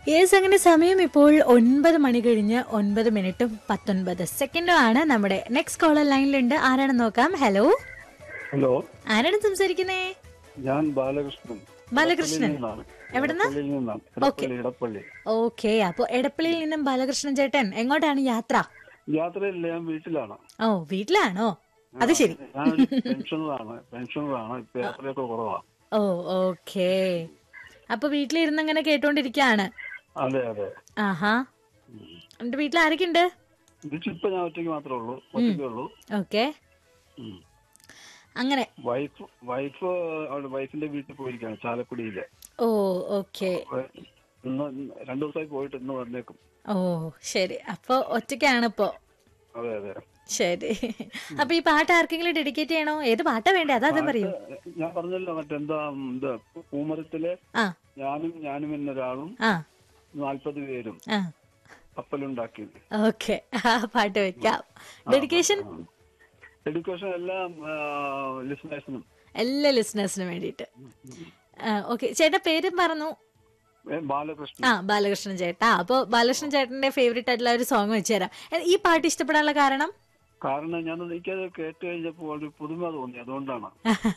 Yes അങ്ങനെ സമയം ഇപ്പോൾ ഒൻപത് മണി കഴിഞ്ഞ് ഒൻപത് മിനിറ്റും പത്തൊൻപത് സെക്കൻഡും ആണ് നമ്മുടെ നെക്സ്റ്റ് കോളർ ലൈനിലുണ്ട് ആരാണെന്ന് നോക്കാം ഹലോ ഹലോ ആരാണ് സംസാരിക്കുന്നേ ഞാൻ ബാലകൃഷ്ണൻ ബാലകൃഷ്ണൻ ഇടപ്പള്ളിയിൽ നിന്നാണ്. എവിടുന്നാ? ഇടപ്പള്ളിയിൽ നിന്നാണ് ഓക്കേ. ഇടപ്പള്ളി ഇടപ്പള്ളി ഓക്കെ അപ്പൊ എടപ്പള്ളിയിൽ നിന്നും ബാലകൃഷ്ണൻ ചേട്ടൻ എങ്ങോട്ടാണ് യാത്ര യാത്രയില്ല ഞാൻ വീട്ടിലാണ് ഓ വീട്ടിലാണോ അത് ശരി ഞാൻ പെൻഷനറാണ് പെൻഷനറാണ് ഇപ്പൊ യാത്രയൊക്കെ കുറവാണ് ഓ ഓക്കെ അപ്പൊ വീട്ടിലിരുന്ന് അങ്ങനെ കേട്ടോണ്ടിരിക്കാണ് അതെ അതെ ആഹാ എന്റെ വീട്ടിൽ ആരൊക്കെ ഉണ്ട് വീട്ടിലിപ്പോ ഞാൻ ഒറ്റയ്ക്ക് മാത്രമേ ഉള്ളൂ ഒറ്റയ്ക്കേ ഉള്ളൂ ഓക്കെ ഉം. അങ്ങനെ വൈഫ് വൈഫ് അവിടെ വൈഫിന്റെ വീട്ടിൽ പോയിരിക്കാണ് ചാലക്കുടിയില് ഓ ഓക്കെ ഇന്ന് രണ്ടു ദിവസമായി പോയിട്ട് ഇന്ന് വന്നേക്കും ഓ ശരി അപ്പൊ ഒറ്റയ്ക്കാണ് ഇപ്പോ അതെ അതെ ശരി അപ്പൊ ഈ പാട്ട് ആർക്കെങ്കിലും ഡെഡിക്കേറ്റ് ചെയ്യണോ ഏത് പാട്ടാ വേണ്ടേ അതാദ്യം പറയൂ ഞാൻ പറഞ്ഞല്ലോ മറ്റെന്താ ഇത് പൂമരത്തിലെ ആ ഞാനും ഞാനും എന്നൊരാളും ആ നാൽപ്പത് പേരും ആ കപ്പലുണ്ടാക്കി ഓക്കെ ആ പാട്ട് വെക്കാം ഡെഡിക്കേഷൻ എഡ്യൂക്കേഷൻ എല്ലാം ലിസണേഴ്സിനും എല്ലാ ലിസണേഴ്സിനും വേണ്ടിയിട്ട് ഓക്കെ ചേട്ടാ പേരും പറഞ്ഞു ബാലകൃഷ്ണൻ ആ ബാലകൃഷ്ണൻ ചേട്ടാ അപ്പൊ ബാലകൃഷ്ണൻ ചേട്ടന്റെ ഫേവറേറ്റ് ആയിട്ടുള്ള ഒരു സോങ് വെച്ചുതരാം എ, ഈ പാട്ട് ഇഷ്ടപ്പെടാനുള്ള കാരണം കാരണം ഞാൻ എനിക്കത് കേട്ട് കഴിഞ്ഞപ്പോൾ ഒരു പുതുമ തോന്നി അതുകൊണ്ടാണ്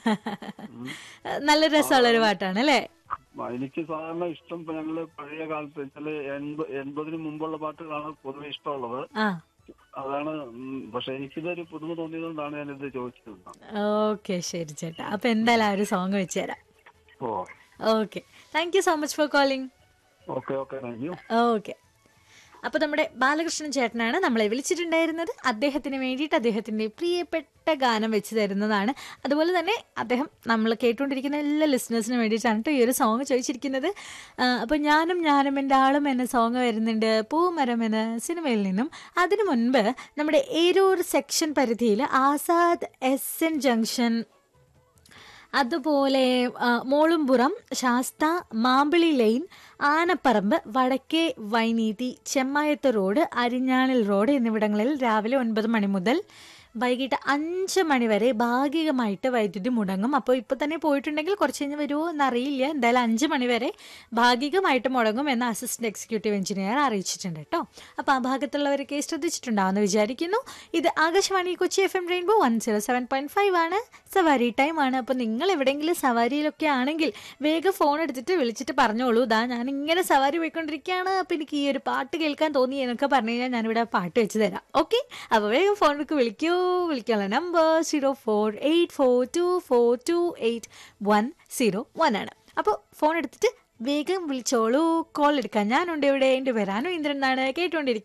നല്ല രസമുള്ള ഒരു പാട്ടാണ് അല്ലേ ആ, എനിക്ക് സാധാരണ ഇഷ്ടം ഇപ്പൊ ഞങ്ങള് പഴയ കാലത്ത് ചില എൺപതിന് മുമ്പുള്ള പാട്ടുകളാണ് പൊതുവെ ഇഷ്ടമുള്ളത് ആ അതാണ് ഉം, പക്ഷെ എനിക്കിതൊരു പുതുമ തോന്നിയതുകൊണ്ടാണ് ഞാനിത് ചോദിച്ചത് ഓക്കെ ശരി ചേട്ടാ അപ്പൊ എന്തായാലും ആ ഒരു സോങ് വെച്ചുതരാം oh okay thank you so much for calling okay okay thank you okay അപ്പോൾ നമ്മുടെ ബാലകൃഷ്ണൻ ചേട്ടനാണ് നമ്മളെ വിളിച്ചിട്ടുണ്ടായിരുന്നത് അദ്ദേഹത്തിന് വേണ്ടിയിട്ട് അദ്ദേഹത്തിൻ്റെ പ്രിയപ്പെട്ട ഗാനം വെച്ച് തരുന്നതാണ് അതുപോലെ തന്നെ അദ്ദേഹം നമ്മൾ കേട്ടുകൊണ്ടിരിക്കുന്ന എല്ലാ ലിസണേഴ്സിനും വേണ്ടിയിട്ടാണ് കേട്ടോ ഈ ഒരു സോങ് ചോദിച്ചിരിക്കുന്നത് അപ്പോൾ ഞാനും ഞാനും എൻ്റെ ആളും എന്ന സോങ് വരുന്നുണ്ട് പൂമരം എന്ന സിനിമയിൽ നിന്നും അതിനു മുൻപ് നമ്മുടെ ഏരൂർ സെക്ഷൻ പരിധിയിൽ ആസാദ് എസ് എൻ ജംഗ്ഷൻ അതുപോലെ ആ, മോളുംപുറം ശാസ്ത മാമ്പിളി ലൈൻ ആനപ്പറമ്പ് വടക്കേ വൈനീതി ചെമ്മായത്ത് റോഡ് അരിഞ്ഞാണിൽ റോഡ് എന്നിവിടങ്ങളിൽ രാവിലെ ഒൻപത് മണി മുതൽ വൈകിട്ട് അഞ്ച് മണി വരെ ഭാഗികമായിട്ട് വൈദ്യുതി മുടങ്ങും അപ്പോൾ ഇപ്പോൾ തന്നെ പോയിട്ടുണ്ടെങ്കിൽ കുറച്ച് കഴിഞ്ഞ് വരുമോ എന്നറിയില്ല എന്തായാലും അഞ്ച് മണി വരെ ഭാഗികമായിട്ട് മുടങ്ങും എന്ന് അസിസ്റ്റന്റ് എക്സിക്യൂട്ടീവ് എഞ്ചിനീയർ അറിയിച്ചിട്ടുണ്ട് കേട്ടോ അപ്പോൾ ആ ഭാഗത്തുള്ളവരൊക്കെ ശ്രദ്ധിച്ചിട്ടുണ്ടാവുമെന്ന് വിചാരിക്കുന്നു ഇത് Akashvani Kochi F M rainbow one zero seven point five ആണ് സവാരി ടൈം ആണ് അപ്പോൾ നിങ്ങൾ എവിടെയെങ്കിലും സവാരിയിലൊക്കെ ആണെങ്കിൽ വേഗം ഫോൺ എടുത്തിട്ട് വിളിച്ചിട്ട് പറഞ്ഞോളൂ ദാ ഞാൻ ഇങ്ങനെ സവാരി പോയിക്കൊണ്ടിരിക്കുകയാണ് അപ്പോൾ എനിക്ക് ഈ ഒരു പാട്ട് കേൾക്കാൻ തോന്നി എന്നൊക്കെ പറഞ്ഞു കഴിഞ്ഞാൽ ഞാനിവിടെ പാട്ട് വെച്ച് തരാം ഓക്കെ അപ്പോൾ വേഗം ഫോണിലേക്ക് വിളിക്കൂ വിളിക്കാനുള്ള number zero four eight four two four two eight one zero one ആണ് അപ്പോൾ ഫോൺ എടുത്തിട്ട് വേഗം വിളിച്ചോളൂ കോൾ എടുക്കാൻ ഞാനുണ്ട് ഇവിടെ എൻ്റെ പേരാനു ഇന്ദ്രൻ എന്നാണ് കേട്ടുകൊണ്ടിരിക്കുന്നത്